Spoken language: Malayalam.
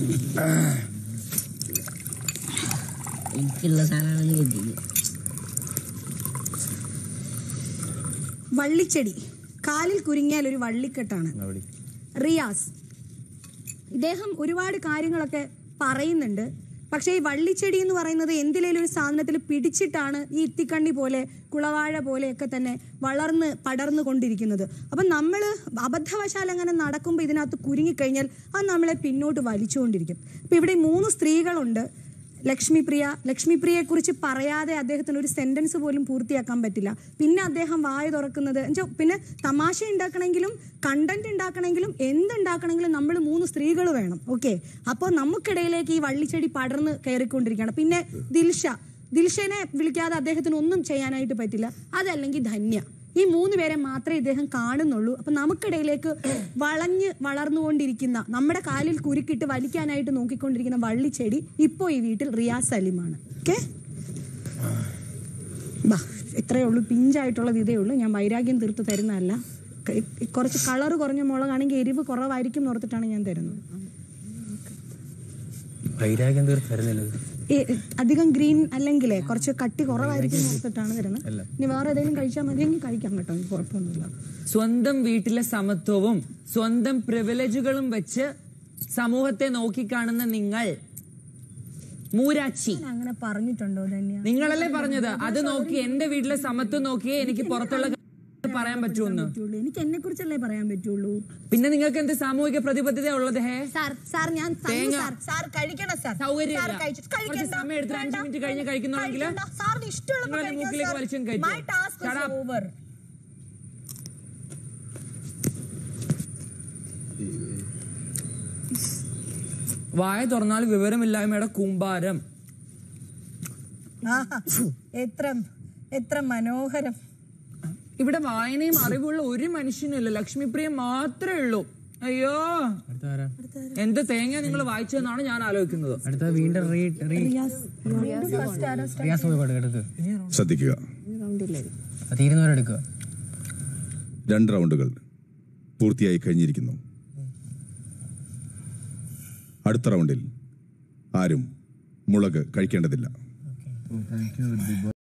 എനിക്കുള്ള സാധനമാണ് കിട്ടിയത് വള്ളിച്ചെടി കാലിൽ കുരുങ്ങിയാൽ ഒരു വള്ളിക്കെട്ടാണ് റിയാസ് ഇദ്ദേഹം ഒരുപാട് കാര്യങ്ങളൊക്കെ പറയുന്നുണ്ട് പക്ഷേ ഈ വള്ളിച്ചെടി എന്ന് പറയുന്നത് എന്തിലേലും ഒരു സാധനത്തിൽ പിടിച്ചിട്ടാണ് ഈ ഇത്തിക്കണ്ണി പോലെ കുളവാഴ പോലെയൊക്കെ തന്നെ വളർന്ന് പടർന്നു കൊണ്ടിരിക്കുന്നത് അപ്പം നമ്മൾ അബദ്ധവശാൽ അങ്ങനെ നടക്കുമ്പോൾ ഇതിനകത്ത് കുരുങ്ങിക്കഴിഞ്ഞാൽ അത് നമ്മളെ പിന്നോട്ട് വലിച്ചുകൊണ്ടിരിക്കും ഇപ്പം ഇവിടെ ഈ മൂന്ന് സ്ത്രീകളുണ്ട് ലക്ഷ്മിപ്രിയ ലക്ഷ്മിപ്രിയയെ കുറിച്ച് പറയാതെ അദ്ദേഹത്തിന് ഒരു സെന്റൻസ് പോലും പൂർത്തിയാക്കാൻ പറ്റില്ല പിന്നെ അദ്ദേഹം വായ തുറക്കുന്നത് എന്നുവെച്ചാ പിന്നെ തമാശ ഉണ്ടാക്കണമെങ്കിലും കണ്ടന്റ് ഉണ്ടാക്കണമെങ്കിലും എന്തുണ്ടാക്കണമെങ്കിലും നമ്മൾ മൂന്ന് സ്ത്രീകൾ വേണം ഓക്കെ അപ്പോൾ നമുക്കിടയിലേക്ക് ഈ വള്ളിച്ചെടി പടർന്ന് കയറിക്കൊണ്ടിരിക്കുകയാണ് പിന്നെ ദിൽഷ ദിൽഷനെ വിളിക്കാതെ അദ്ദേഹത്തിന് ഒന്നും ചെയ്യാനായിട്ട് പറ്റില്ല അതല്ലെങ്കിൽ ധന്യ ഈ മൂന്ന് പേരെ മാത്രമേ ഇദ്ദേഹം കാണുന്നുള്ളൂ അപ്പൊ നമുക്കിടയിലേക്ക് വളഞ്ഞ് വളർന്നുകൊണ്ടിരിക്കുന്ന നമ്മുടെ കാലിൽ കുരുക്കിട്ട് വലിക്കാനായിട്ട് നോക്കിക്കൊണ്ടിരിക്കുന്ന വള്ളിച്ചെടി ഇപ്പോ ഈ വീട്ടിൽ റിയാസ് സലീമാണ് ഓക്കെ ബാ ഇത്രയേ ഉള്ളൂ പിഞ്ചായിട്ടുള്ളത് ഇതേ ഉള്ളൂ ഞാൻ വൈരാഗ്യം തീർത്ത് തരുന്നതല്ല ക- കുറച്ച് കളർ കുറഞ്ഞ മുളകാണെങ്കിൽ എരിവ് കുറവായിരിക്കും എന്ന് ഓർത്തിട്ടാണ് ഞാൻ തരുന്നത് വൈരാഗ്യം തീർത്ത് തരുന്നില്ല ഈ അധികം ഗ്രീൻ അല്ലെങ്കിലേ കുറച്ച് കട്ടി കുറവായിരിക്കും എന്ന് ഓർത്തിട്ടാണ് തരുന്നത് ഇനി വേറെ ഏതെങ്കിലും കഴിച്ചാൽ മതിയെങ്കിൽ കഴിക്കാം കേട്ടോ എനിക്ക് കുഴപ്പമൊന്നുമില്ല സ്വന്തം വീട്ടിലെ സമത്വവും സ്വന്തം പ്രിവിലേജുകളും വെച്ച് സമൂഹത്തെ നോക്കിക്കാണുന്ന നിങ്ങൾ മൂരാച്ചി ഞാൻ അങ്ങനെ പറഞ്ഞിട്ടുണ്ടോ ധന്യ നിങ്ങളല്ലേ പറഞ്ഞത് അത് നോക്കി എന്റെ വീട്ടിലെ സമത്വം നോക്കിയേ എനിക്ക് പുറത്തുള്ള കാര്യം പറയാൻ പറ്റുമെന്ന് പറ്റുള്ളൂ എനിക്ക് എന്നെ കുറിച്ചല്ലേ പറയാൻ പറ്റുള്ളൂ പിന്നെ നിങ്ങൾക്ക് എന്ത് സാമൂഹിക പ്രതിബദ്ധത ഉള്ളത് ഹേ സാർ സാർ ഞാൻ തന്നു തേങ്ങ. സാർ സാർ കഴിക്കണം സാർ സൗകര്യമില്ല. സാർ കഴിച്ചിട്ട് കുറച്ച് കഴിക്കണ്ട. സമയം എടുത്ത് അഞ്ച് വേണ്ട. മിനിറ്റ് കഴിഞ്ഞ് കഴിക്കുന്നുണ്ടെങ്കില് കഴിക്കണ്ട. സാറിന് ഇഷ്ടമുള്ളപ്പോൾ നിങ്ങളുടെ കഴിക്കാം, മൂക്കിലേക്ക് സാർ. വലിച്ചും കയറ്റും. My task is Shut up. over. വായ തുറന്നാൽ വിവരമില്ലായ്മയുടെ കൂമ്പാരം ആഹാ. എത്ര എത്ര മനോഹരം ഇവിടെ വായനയും അറിവുള്ള ഒരു മനുഷ്യനില്ല ലക്ഷ്മിപ്രിയ മാത്രമേ ഉള്ളൂ അയ്യോ അടുത്താരാ എന്ത് തേങ്ങ നിങ്ങൾ വായിച്ചതെന്നാണ് ഞാൻ ആലോചിക്കുന്നത് അടുത്ത വീണ്ടും റീ റീ റിയാസ് പോയി പാട്ട് എടുക്കുക ശ്രദ്ധിക്കുക തീരുന്നവരെടുക്കുക രണ്ട് റൗണ്ടുകൾ പൂർത്തിയായി കഴിഞ്ഞിരിക്കുന്നു അടുത്ത റൗണ്ടിൽ ആരും മുളക് കഴിക്കേണ്ടതില്ല